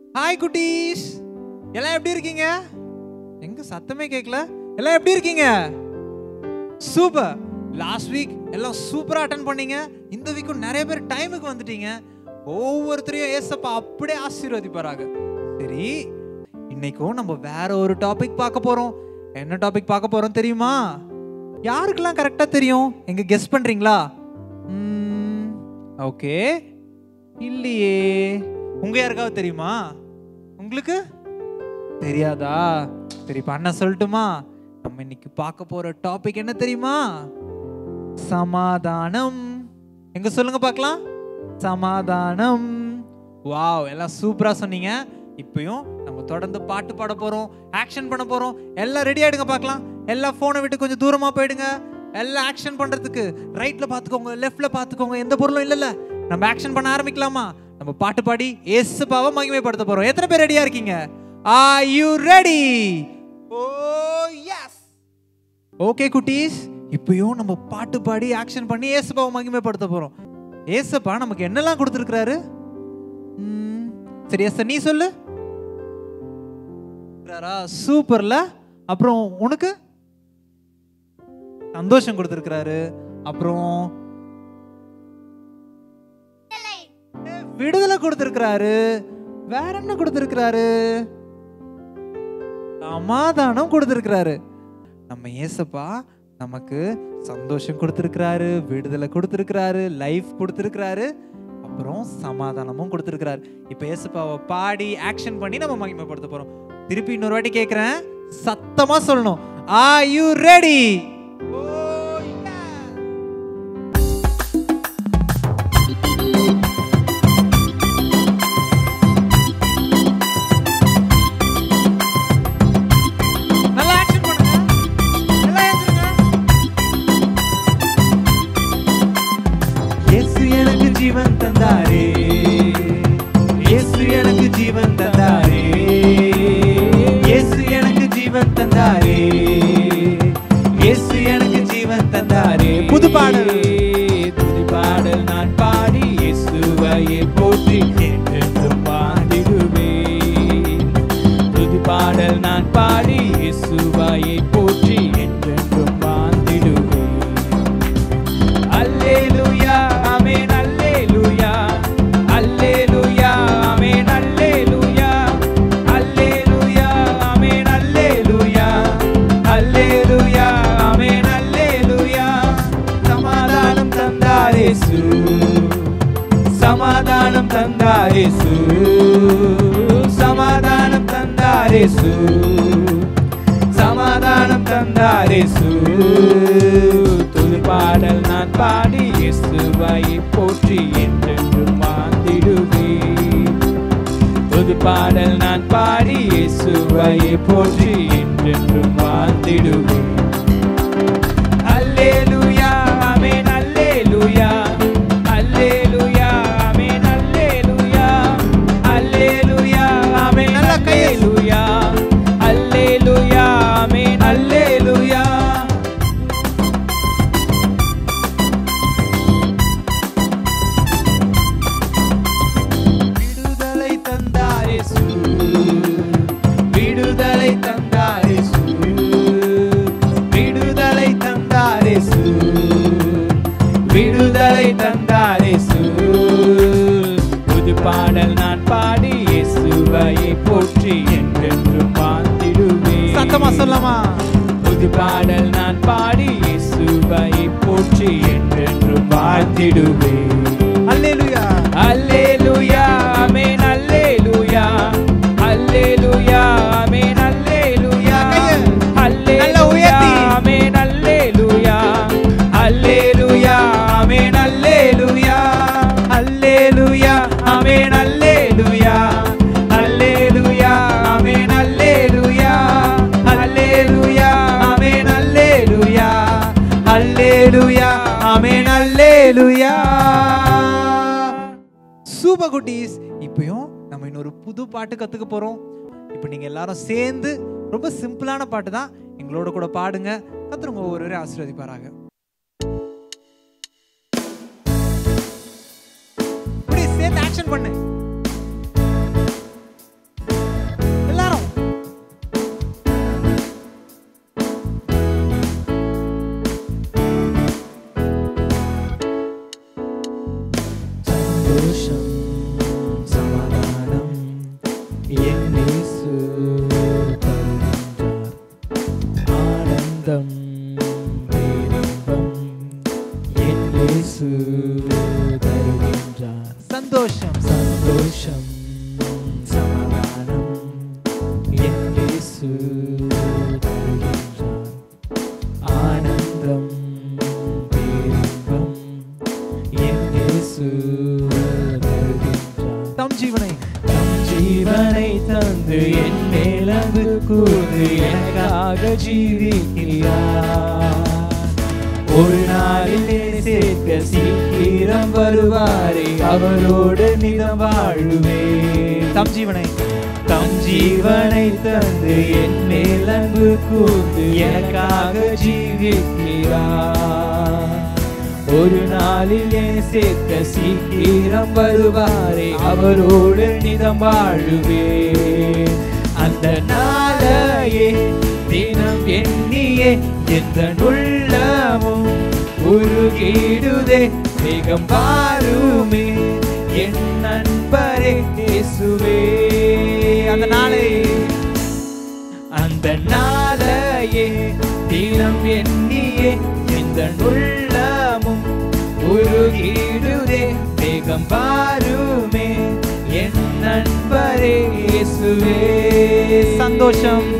Hi குட்டீஸ் எல்லாம் எப்படி இருக்கீங்க எங்க சத்தமே கேட்கல எல்லாம் எப்படி இருக்கீங்க சூப்பர் லாஸ்ட் வீக் எல்லாம் சூப்பரா அட்டன் பண்ணீங்க இந்த வீக்கும் நிறைய பேர் டைமுக்கு வந்துட்டீங்க ஒவ்வொருத்தரையும் ஏசப்பா அப்படியே ஆசீர்வதிப்பாராங்க சரி இன்னைக்கும் நம்ம வேற ஒரு டாபிக் பார்க்க போறோம் என்ன டாபிக் பார்க்க போறோம் தெரியுமா யாருக்கெல்லாம் கரெக்டா தெரியும் எங்க கெஸ் பண்றீங்களா ஓகே இல்லையே உங்க யாருக்காவது தெரியுமா உங்களுக்கு தெரியாதா சரி இப்ப அண்ணன் சொல்லட்டுமா நம்ம இன்னைக்கு பார்க்க போற டாபிக் என்ன தெரியுமா சமாதானம் எங்க சொல்லுங்க பார்க்கலாம் சமாதானம் வாவ் எல்லாம் சூப்பரா சொன்னீங்க இப்பயும் நம்ம தொடர்ந்து பாட்டு பாட போறோம் ஆக்ஷன் பண்ண போறோம் எல்லாம் ரெடி ஆயிடுங்க பார்க்கலாம் எல்லாம் போனை விட்டு கொஞ்சம் தூரமா போயிடுங்க எல்லாம் ஆக்ஷன் பண்றதுக்கு ரைட்ல பாத்துக்கோங்க லெஃப்ட்ல பாத்துக்கோங்க எந்த பொருளும் இல்லைல்ல நம்ம ஆக்ஷன் பண்ண ஆரம்பிக்கலாமா நம்ம பாட்டு பாடி ஏசுபாவை மகிமைப்படுத்த போறோம் எத்தனை பேர் ரெடியா இருக்கீங்க are you ready oh yes okay குட்டீஸ் இப்பயும் நம்ம பாட்டு பாடி ஆக்ஷன் பண்ணி ஏசப்பாவை மகிமைப்படுத்த போறோம் ஏசப்பா நமக்கு என்னெல்லாம் கொடுத்துருக்கிறாரு ம், சரி எஸ் நீ சொல்லு சூப்பர்ல அப்புறம் உனக்கு சந்தோஷம் கொடுத்துருக்கிறாரு அப்புறம் ஏ, விடுதலை கொடுத்துருக்கிறாரு வேற என்ன கொடுத்துருக்கிறாரு சமாதானம் கொடுத்துருக்கிறாரு நம்ம ஏசப்பா நமக்கு சந்தோஷம் கொடுத்துருக்கிறாரு விடுதலை கொடுத்துருக்கிறாரு லைஃப் கொடுத்துருக்கிறாரு அப்புறம் சமாதானமும் கொடுத்துருக்கிறாரு இப்போ ஏசப்பாவை பாடி ஆக்ஷன் பண்ணி நம்ம மகிமைப்படுத்த போறோம் திருப்பி இன்னொரு வாட்டி கேட்குறேன் சத்தமா சொல்லணும் ஆ யூ ரெடி நல்லா ஆக்ஷன் பண்ணுங்க நல்லா ஏத்துங்க இயேசு எனக்கு ஜீவன் தந்தாரே இயேசு எனக்கு ஜீவன் தந்தாரே இயேசு எனக்கு ஜீவன் தந்தாரே இயேசு எனக்கு ஜீவன் தந்தாரே புது பாடல். புது பாடல் நான் பாடி இயேசுவையே போற்றி என்றென்றும் பாடிடுவேன் புது பாடல் நான் பாடி இயேசுவையே போற்றி என்றென்றும் வாழ்ந்திடுவேன் அல்லேலூயா ஆமென் அல்லேலூயா அல்லேலூயா ஆமென் அல்லேலூயா அல்லேலூயா ஆமென் அல்லேலூயா அல்லேலூயா ஆமென் அல்லேலூயா சமாதானம் தந்தாரேசு சமாதானம் தந்தாரேசு சமாதானம் தந்தாரேசு சமாதானம் தந்தாரேசு துது பாடல் நான் பாடி இயேசுவை போற்றி என்றென்றும் வாழ்ந்திடுவேன் புது பாடல் நான் பாடி இயேசுவை போற்றி என்றென்றும் வாழ்ந்திடுவேன் அல்லேலூயா ஆமென் அல்லேலூயா அல்லேலூயா ஆமென் அல்லேலூயா அல்லேலூயா ஆமென் நல்ல கையை அல்லேலூயா அல்லேலூயா ஆமென் அல்லேலூயா விடுதலை தந்தாரேசு விடுதலை தந்தாரேசு விடுதலை தந்தாரேசு விடுதலை தந்தாரேசு புது பாடல் நான் பாடி இயேசுவையை போற்றி என்றென்றும் வாழ்ந்திடுவேன் சத்தமா சொல்லலாமா புது பாடல் நான் பாடி இயேசுவையை போற்றி என்றென்றும் வாழ்த்திடுவேன் அல்லேலூயா அல்லேலூயா ஆமென் அல்லேலூயா அல்லேலூயா ஆமென் அல்லேலூயா கையை நல்லா அல்லேலூயா உயர்த்தி. ஆமென் அல்லேலூயா அல்லேலூயா ஆமென் அல்லேலூயா அல்லேலூயா ஆமென் அல்லேலூயா அல்லேலூயா ஆமென் அல்லேலூயா அல்லேலூயா ஆமென் அல்லேலூயா அல்லேலூயா ஆமென் அல்லேலூயா சூப்பர் குட்டீஸ் இப்பயும் நம்ம இன்னொரு புது பாட்டு கத்துக்க போறோம் இப்போ நீங்க எல்லாரும் சேர்ந்து ரொம்ப சிம்பிளான பாட்டு தான் எங்களோட கூட பாடுங்க கத்துருங்க ஒவ்வொருவரையும் ஆசீர்வதிப்பாராக இப்படி சேர்ந்து ஆக்ஷன் பண்ணு சந்தோஷம் சமாதானம் என் இயேசு தருகின்றார். ஆனந்தம் பேரின்பம் என் இயேசு தருகின்றார். தம் ஜீவனை தம் ஜீவனை தந்து என் மேல் அன்பு கூறு எனக்காக ஜீவிக்கிறார் ஒரு நாளில் என்னை சேர்க்க சீக்கிரம் வருவாரே அவரோடு நிதம் வாழுவேன் தம் ஜீவனை தம் ஜீவனை தந்து என் மேல் அன்பு கூர்ந்து எனக்காக ஜீவிக்கிறார் ஒரு நாளில் என்னை சேர்க்க சீக்கிரம் வருவாரே அவரோடு நிதம் வாழுவேன் அந்த நாளையே தினம் எண்ணியே எந்த உள்ளமும் உருகிடுதே வேகம் பாருமே என் நண்பரே இயேசுவே அந்த நாளை அந்த நாளையே தினம் எண்ணியே இந்த உள்ளமும் உருகிடுதே வேகம் பாருமே என் நண்பரே இயேசுவே சந்தோஷம்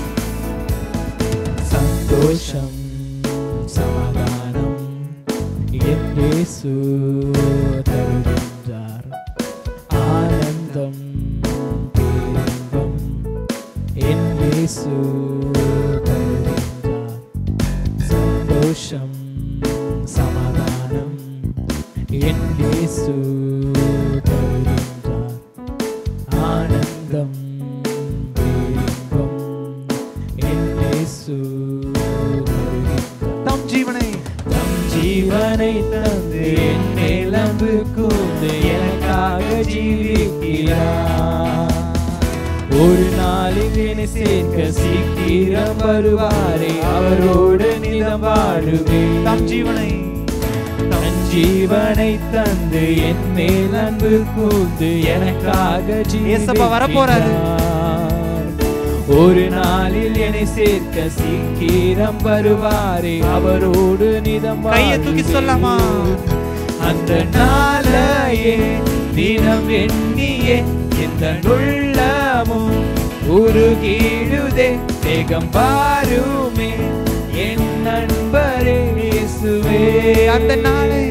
சந்தோஷம் சமாதானம் என் இயேசு தருகின்றார் ஆனந்தம் பேரின்பம் என் இயேசு தருகின்றார் சந்தோஷம் சமாதானம் என் இயேசு தருகின்றார் ஆனந்தம் பேரின்பம் என் இயேசு தருகின்றார். தம் ஜீவனை தம் ஜீவனை தந்து என் மேல் அன்பு கூர்ந்து எனக்காக ஜீவிக்கிறார் ஒரு நாளில் என்னை சேர்க்க சீக்கிரம் வருவாரே அவரோடு நிலம் வாழுவேன் தம் ஜீவனை தன் ஜீவனை தந்து என் மேல் அன்பு கூர்ந்து எனக்காக இயேசப்பா வரப்போறாரு. ஜீவிக்கிறார். ஒரு நாளில் என்னை சேர்க்க சீக்கிரம் வருவாரே அவரோடு நிதம் கையை தூக்கி சொல்லாமா? அந்த நாளையே தினம் எண்ணியே இந்த உள்ளமும் உருகிடுதே வேகம் பாருமே என் நண்பரே இயேசுவே அந்த நாளை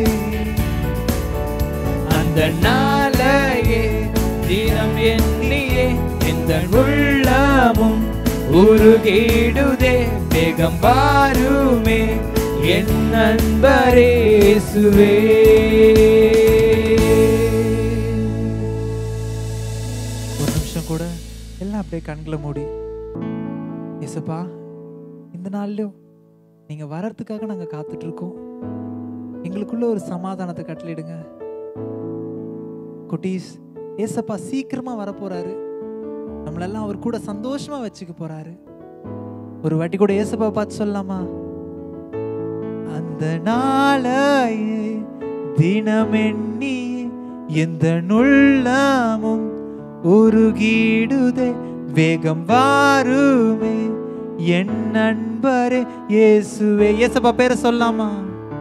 அந்த நாளையே தினம் எண்ணியே இந்த உள்ளமும் உருகிடுதே வேகம் பாருமே என் நண்பரே இயேசுவே ஒரு நிமிஷம் கூட எல்லாம் அப்படியே கண்களை மூடி இயேசுப்பா இந்த நாள்லயும் நீங்க வர்றதுக்காக நாங்க காத்துட்டு இருக்கோம் எங்களுக்குள்ள ஒரு சமாதானத்தை கட்டளையிடுங்க குட்டீஸ் ஏசப்பா சீக்கிரமா வரப்போறாரு நம்மளெல்லாம் அவர் கூட சந்தோஷமா வச்சுக்க போறாரு ஒரு வாட்டி கூட ஏசப்பா பார்த்து சொல்லலாமா அந்த நாளையே தினமெண்ணி எந்த நுள்ளமும் உருகிடுதே வேகம் வாருமே என் நண்பரே இயேசுவே ஏசப்பா பேரை சொல்லாமா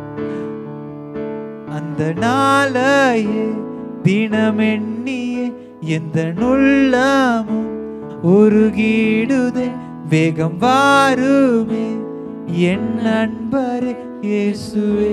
அந்த நாளையே தினமெண்ணியே எந்த நுள்ளமும் உருகிடுதே வேகம் வாருமே என் நண்பரே இயேசுவே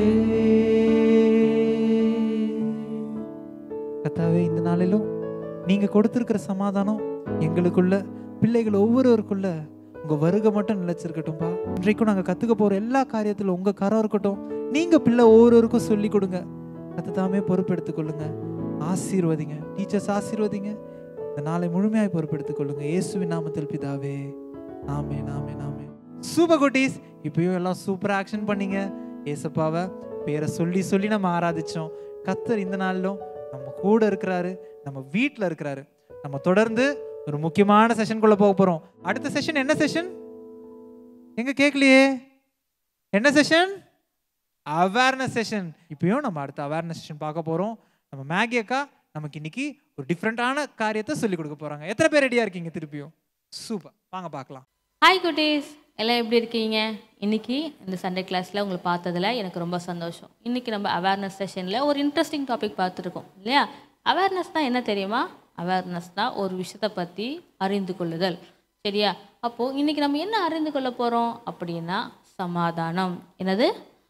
கத்தாவே இந்த நாளிலும் நீங்க கொடுத்திருக்கிற சமாதானம் எங்களுக்குள்ள பிள்ளைகள் ஒவ்வொருவருக்குள்ள உங்க வருகை மட்டும் நிலைச்சிருக்கட்டும்பா இன்றைக்கும் நாங்க கத்துக்க போற எல்லா காரியத்திலும் உங்க கரம் இருக்கட்டும் நீங்க பிள்ளை ஒவ்வொருவருக்கும் சொல்லி கொடுங்க கத்ததாமே பொறுப்பெடுத்துக் கொள்ளுங்க ஆசீர்வதிங்க டீச்சர்ஸ் ஆசீர்வதிங்க இந்த நாளை முழுமையாய் பொறுப்பெடுத்துக் கொள்ளுங்க இயேசுவின் நாமத்தில் பிதாவே ஆமே நாமே நாமே சூப்பர் குட்டீஸ் இப்பயும் எல்லாம் சூப்பரா ஆக்ஷன் பண்ணீங்க ஏசப்பாவை பேரை சொல்லி சொல்லி நம்ம ஆராதிச்சோம் கத்தர் இந்த நாளிலும் நம்ம கூட இருக்கிறாரு நம்ம வீட்டில் இருக்கிறாரு நம்ம தொடர்ந்து ஒரு முக்கியமான செஷனுக்குள்ள போக போறோம் அடுத்த செஷன் என்ன செஷன் எங்க கேட்கலையே என்ன செஷன் அவேர்னஸ் செஷன் இப்பயும் நம்ம அடுத்த அவேர்னஸ் செஷன் பார்க்க போறோம் நம்ம மேகி அக்கா நமக்கு இன்னைக்கு ஒரு டிஃப்ரெண்டான காரியத்தை சொல்லி கொடுக்க போறாங்க எத்தனை பேர் ரெடியா இருக்கீங்க திருப்பியும் சூப்பர் வாங்க பார்க்கலாம் ஹாய் குட்டீஸ் எல்லாம் எப்படி இருக்கீங்க இன்னைக்கு இந்த சண்டே கிளாஸில் உங்களை பார்த்ததுல எனக்கு ரொம்ப சந்தோஷம் இன்னைக்கு நம்ம அவேர்னஸ் செஷனில் ஒரு இன்ட்ரெஸ்டிங் டாபிக் பார்த்துருக்கோம் இல்லையா அவேர்னஸ் தான் என்ன தெரியுமா அவேர்னஸ் தான் ஒரு விஷயத்தை பற்றி அறிந்து கொள்ளுதல் சரியா அப்போது இன்றைக்கி நம்ம என்ன அறிந்து கொள்ள போகிறோம் அப்படின்னா சமாதானம் என்னது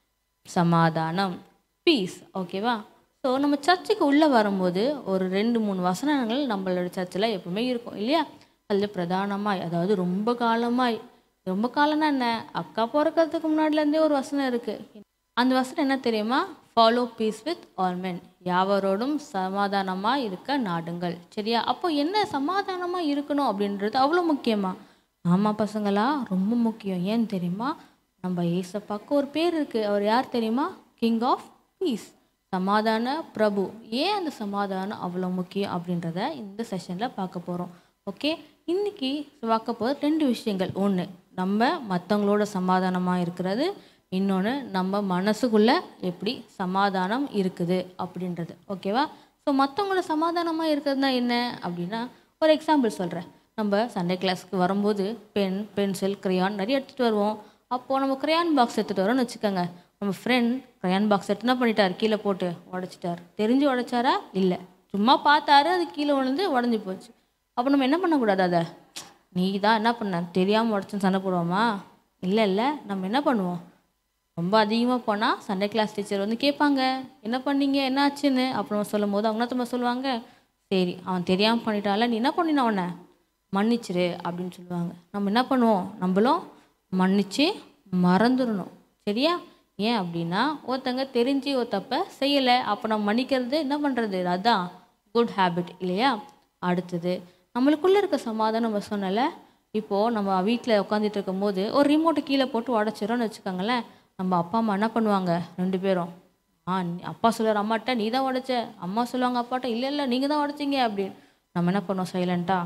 சமாதானம் பீஸ் ஓகேவா ஸோ நம்ம சர்ச்சுக்கு உள்ளே வரும்போது ஒரு ரெண்டு மூணு வசனங்கள் நம்மளோட சர்ச்சில் எப்பவுமே இருக்கும் இல்லையா அதில் பிரதானமாய் அதாவது ரொம்ப காலமாய் ரொம்ப காலம்னா என்ன அக்கா பிறக்கிறதுக்கு முன்னாடிலேருந்தே ஒரு வசனம் இருக்குது அந்த வசனம் என்ன தெரியுமா follow peace with all men யாவரோடும் சமாதானமாக இருக்க நாடுங்கள் சரியா அப்போ என்ன சமாதானமாக இருக்கணும் அப்படின்றது அவ்வளோ முக்கியமா ஆமாம் பசங்களா ரொம்ப முக்கியம் ஏன்னு தெரியுமா நம்ம ஏசப்பாக்கு ஒரு பேர் இருக்குது அவர் யார் தெரியுமா கிங் ஆஃப் பீஸ் சமாதான பிரபு ஏன் அந்த சமாதானம் அவ்வளோ முக்கியம் அப்படின்றத இந்த செஷனில் பார்க்க போகிறோம் ஓகே இன்னைக்கு பார்க்க போகிறது ரெண்டு விஷயங்கள் ஒன்று நம்ம மற்றவங்களோட சமாதானமாக இருக்கிறது இன்னொன்று நம்ம மனசுக்குள்ளே எப்படி சமாதானம் இருக்குது அப்படின்றது ஓகேவா ஸோ மற்றவங்களோட சமாதானமாக இருக்கிறதுனா என்ன அப்படின்னா ஒரு எக்ஸாம்பிள் சொல்கிறேன் நம்ம சண்டே கிளாஸ்க்கு வரும்போது பென் பென்சில் கிரையான் நிறைய எடுத்துகிட்டு வருவோம் அப்போது நம்ம கிரையான் பாக்ஸ் எடுத்துகிட்டு வரோம்னு வச்சுக்கோங்க நம்ம ஃப்ரெண்ட் கிரையான் பாக்ஸ் எடுத்து என்ன பண்ணிட்டார் கீழே போட்டு உடச்சிட்டார் தெரிஞ்சு உடைச்சாரா இல்லை சும்மா பார்த்தாரு அது கீழே விழுந்து உடஞ்சி போச்சு அப்போ நம்ம என்ன பண்ணக்கூடாது அதை நீ தான் என்ன பண்ண தெரியாமல் உடச்சுன்னு சண்டை போடுவோமா இல்லை இல்லை நம்ம என்ன பண்ணுவோம் ரொம்ப அதிகமாக போனால் சண்டே கிளாஸ் டீச்சர் வந்து கேட்பாங்க என்ன பண்ணீங்க என்ன ஆச்சுன்னு அப்புறம் சொல்லும் போது அவங்க என்ன திரும்ப சொல்லுவாங்க சரி அவன் தெரியாமல் பண்ணிட்டால நீ என்ன பண்ணின அவனை மன்னிச்சிரு அப்படின்னு சொல்லுவாங்க நம்ம என்ன பண்ணுவோம் நம்மளும் மன்னிச்சு மறந்துடணும் சரியா ஏன் அப்படின்னா ஒருத்தங்க தெரிஞ்சு ஒரு தப்பை செய்யலை அப்போ நம்ம மன்னிக்கிறது என்ன பண்ணுறது அதான் குட் ஹேபிட் இல்லையா அடுத்தது நம்மளுக்குள்ளே இருக்க சமாதானம் நம்ம சொன்னல இப்போது நம்ம வீட்டில் உட்காந்துட்டு இருக்கும்போது ஒரு ரிமோட்டை கீழே போட்டு உடச்சிரோன்னு வச்சுக்கோங்களேன் நம்ம அப்பா அம்மா என்ன பண்ணுவாங்க ரெண்டு பேரும் ஆ நீ- அப்பா சொல்லுவார் அம்மாட்ட நீ தான் உடைச்ச அம்மா சொல்லுவாங்க அப்பாட்ட இல்லை இல்லை நீங்கள் தான் உடைச்சிங்க அப்படின்னு நம்ம என்ன பண்ணுவோம் சைலண்ட்டாக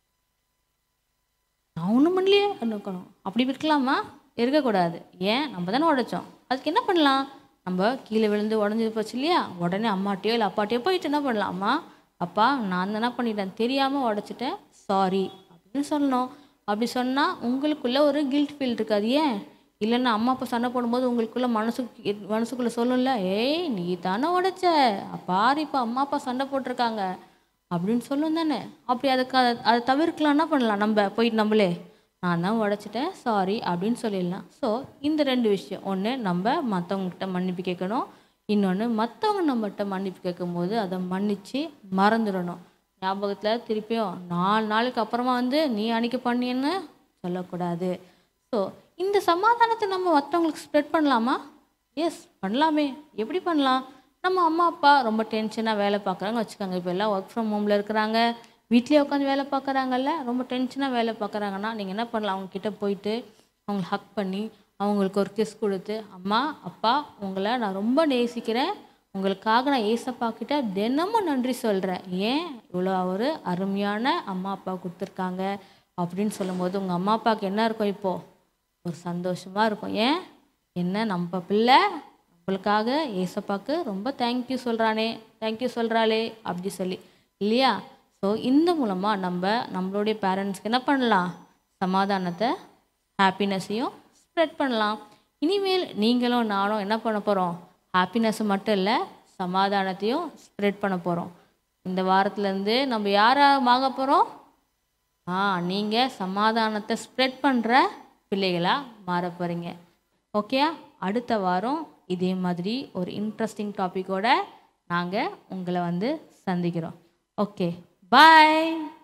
நான் ஒன்றும் பண்ணலையே இருக்கணும் அப்படி இருக்கலாமா இருக்கக்கூடாது ஏன் நம்ம தானே உடைச்சோம் அதுக்கு என்ன பண்ணலாம் நம்ம கீழே விழுந்து உடஞ்சி போச்சு இல்லையா உடனே அம்மாட்டையோ இல்லை அப்பாட்டையோ போயிட்டு என்ன பண்ணலாம் அம்மா அப்பா நான் என்ன பண்ணிட்டேன் தெரியாமல் உடைச்சிட்டேன் சாரி அப்படின்னு சொல்லணும் அப்படி சொன்னால் உங்களுக்குள்ள ஒரு கில்ட் ஃபீல் இருக்காது ஏன் இல்லைன்னா அம்மா அப்பா சண்டை போடும்போது உங்களுக்குள்ள மனசுக்கு மனசுக்குள்ளே சொல்லும்ல ஏய் நீ தானே உடைச்ச பாரு இப்போ அம்மா அப்பா சண்டை போட்டிருக்காங்க அப்படின்னு சொல்லும் தானே அப்படி அதுக்கு அதை அதை தவிர்க்கலாம் என்ன பண்ணலாம் நம்ம போயிட்டு நம்மளே நான் தான் உடைச்சிட்டேன் சாரி அப்படின்னு சொல்லிடலாம் ஸோ இந்த ரெண்டு விஷயம் ஒன்று நம்ம மற்றவங்ககிட்ட மன்னிப்பு கேட்கணும் இன்னொன்று மற்றவங்க நம்மகிட்ட மன்னிப்பு கேட்கும்போது அதை மன்னித்து மறந்துடணும் ஞாபகத்தில் திருப்பியும் நாலு நாளுக்கு அப்புறமா வந்து நீ அன்னைக்கு பண்ணின்னு சொல்லக்கூடாது ஸோ இந்த சமாதானத்தை நம்ம மற்றவங்களுக்கு ஸ்ப்ரெட் பண்ணலாமா எஸ் பண்ணலாமே எப்படி பண்ணலாம் நம்ம அம்மா அப்பா ரொம்ப டென்ஷனாக வேலை பார்க்குறாங்க வச்சுக்கோங்க இப்போ எல்லாம் ஒர்க் ஃப்ரம் ஹோமில் இருக்கிறாங்க வீட்லேயே உட்காந்து வேலை பார்க்குறாங்கல்ல ரொம்ப டென்ஷனாக வேலை பார்க்குறாங்கன்னா நீங்கள் என்ன பண்ணலாம் அவங்க கிட்ட போயிட்டு அவங்கள ஹக் பண்ணி அவங்களுக்கு ஒரு கிஸ் கொடுத்து அம்மா அப்பா உங்களை நான் ரொம்ப நேசிக்கிறேன் உங்களுக்காக நான் ஏசப்பா கிட்ட தினமும் நன்றி சொல்கிறேன் ஏன் இவ்வளோ ஒரு அருமையான அம்மா அப்பா கொடுத்துருக்காங்க அப்படின்னு சொல்லும்போது உங்கள் அம்மா அப்பாவுக்கு என்ன இருக்கும் இப்போது ஒரு சந்தோஷமாக இருக்கும் ஏன் என்ன நம்ம பிள்ளை நம்மளுக்காக ஏசப்பாக்கு ரொம்ப தேங்க்யூ சொல்கிறானே தேங்க்யூ சொல்கிறாளே அப்படி சொல்லி இல்லையா ஸோ இந்த மூலமாக நம்ம நம்மளுடைய பேரண்ட்ஸ்க்கு என்ன பண்ணலாம் சமாதானத்தை ஹாப்பினஸையும் ஸ்ப்ரெட் பண்ணலாம் இனிமேல் நீங்களும் நானும் என்ன பண்ண போகிறோம் ஹாப்பினஸ் மட்டும் இல்லை சமாதானத்தையும் ஸ்ப்ரெட் பண்ண போகிறோம் இந்த வாரத்துலேருந்து நம்ம யாராக வாங்க போகிறோம் ஆ நீங்கள் சமாதானத்தை ஸ்ப்ரெட் பண்ணுற பிள்ளைகளாக மாற போகிறீங்க ஓகே அடுத்த வாரம் இதே மாதிரி ஒரு இன்ட்ரெஸ்டிங் டாப்பிக்கோட நாங்கள் உங்களை வந்து சந்திக்கிறோம் ஓகே பாய்